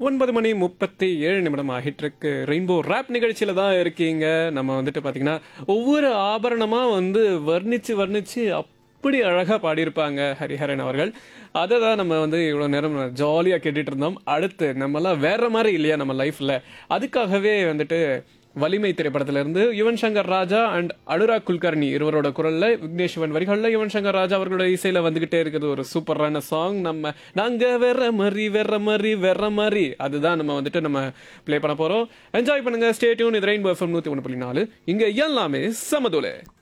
ஒன்பது மணி முப்பத்தி ஏழு நிமிடம் ஆகிட்டு இருக்கு ரெயின்போ ரேப் நிகழ்ச்சியில தான் இருக்கீங்க நம்ம வந்துட்டு பாத்தீங்கன்னா ஒவ்வொரு ஆபரணமா வந்து வர்ணிச்சு வர்ணிச்சு அப்படி அழகா பாடியிருப்பாங்க ஹரிஹரன் அவர்கள் அதை தான் நம்ம வந்து இவ்வளோ நேரம் ஜாலியாக கேட்டுட்டு இருந்தோம் அடுத்து நம்மலாம் வேற மாதிரி இல்லையா நம்ம லைஃப்ல அதுக்காகவே வந்துட்டு வலிமை திரைப்படத்துல இருந்து யுவன் சங்கர் ராஜா அண்ட் அனுராக் குல்கர்னி இருவரோட குரல்ல விக்னேஷ் சிவன் வரிகள்ல யுவன் சங்கர் ராஜா அவர்களோட இசையில வந்துகிட்டே இருக்குது ஒரு சூப்பரான சாங் நம்ம நாங்க வேற மாதிரி வேற மாதிரி வேற மாதிரி அதுதான் நம்ம வந்துட்டு நம்ம ப்ளே பண்ண போறோம் என்ஜாய் பண்ணுங்க ஸ்டே டியூன் இது ரெயின்போ எஃப்எம் நூத்தி ஒன்று புள்ளி நாலு இங்க எல்லாமே சமதுலே